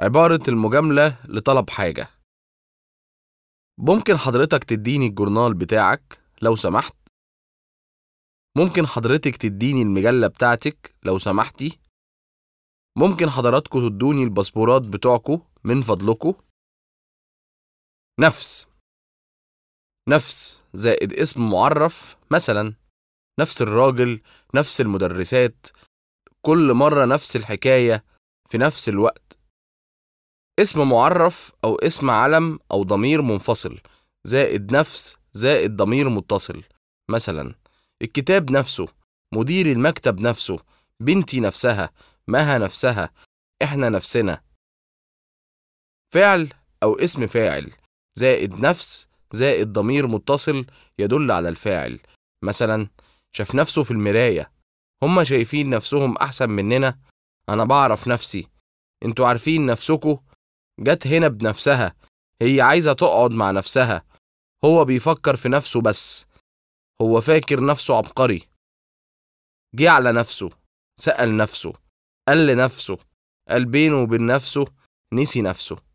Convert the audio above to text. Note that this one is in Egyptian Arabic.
عبارة المجاملة لطلب حاجة ممكن حضرتك تديني الجورنال بتاعك لو سمحت ممكن حضرتك تديني المجلة بتاعتك لو سمحتي ممكن حضراتكم تدوني الباسبورات بتوعكم من فضلكم نفس نفس زائد اسم معرف مثلا نفس الراجل نفس المدرسات كل مرة نفس الحكاية في نفس الوقت اسم معرف أو اسم علم أو ضمير منفصل زائد نفس زائد ضمير متصل مثلا الكتاب نفسه مدير المكتب نفسه بنتي نفسها مها نفسها احنا نفسنا فعل أو اسم فاعل زائد نفس زائد ضمير متصل يدل على الفاعل مثلا شاف نفسه في المراية هما شايفين نفسهم أحسن مننا أنا بعرف نفسي انتوا عارفين نفسكوا جت هنا بنفسها هي عايزة تقعد مع نفسها هو بيفكر في نفسه بس هو فاكر نفسه عبقري جه على نفسه سأل نفسه قال لنفسه قال بينه وبين نفسه نسي نفسه